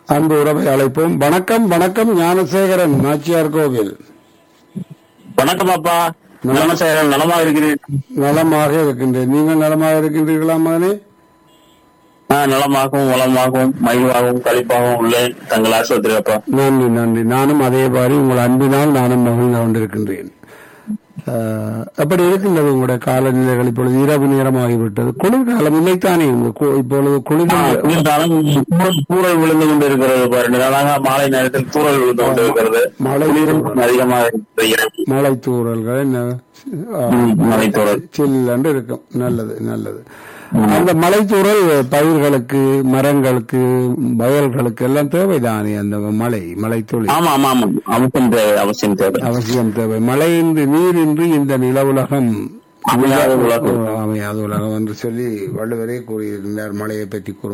அன்பு உறவை அழைப்போம் வணக்கம் வணக்கம் ஞானசேகரன் நாச்சியார் கோவில் வணக்கம் அப்பா ஞானசேகரன் நலமா இருக்கிறேன் நலமாக இருக்கின்றேன் நீங்கள் நலமாக இருக்கின்றீர்களா மகனே நான் நலமாகவும் வளமாகவும் மகிழ்வாகவும் கழிப்பாகவும் உள்ளேன் தங்கள் ஆசிரியர் அப்பா நன்றி நன்றி நானும் அதே மாதிரி உங்கள் அன்பினால் நானும் மகிழ்ந்து கொண்டிருக்கின்றேன் ஆஹ், எப்படி இருக்கின்றது உங்களுடைய காலநிலைகள் இப்பொழுது இரவு நேரமாகிவிட்டது குளிர்காலம் இல்லைத்தானே உங்க கு- இப்பொழுது குளிர் இருந்தாலும் தூரல் தூரல் விழுந்து கொண்டு இருக்கிறது பாரு ரெண்டு நாளாக மாலை நேரத்தில் தூரல் விழுந்து கொண்டு இருக்கிறது மழை குளிரும் அதிகமாக இருக்கிறது மழை தூறல்கள் என்ன ஆஹ், ம், மழை தூறல் சில்லண்டு இருக்கும் நல்லது நல்லது அந்த மலைத்தூறல் பயிர்களுக்கு மரங்களுக்கு வயல்களுக்கு எல்லாம் தேவைதானே அந்த மழை மலைத்துளி ஆமா ஆமா ஆமா அவசியம் தேவை அவசியம் தேவை அவசியம் தேவை மழையின்றி நீரின்றி இந்த நிலவுலகம் அமையாத உலகம் அமையாத உலகம் என்று சொல்லி வள்ளுவரே கூறியிருந்தார் மழையை பற்றி கூறும்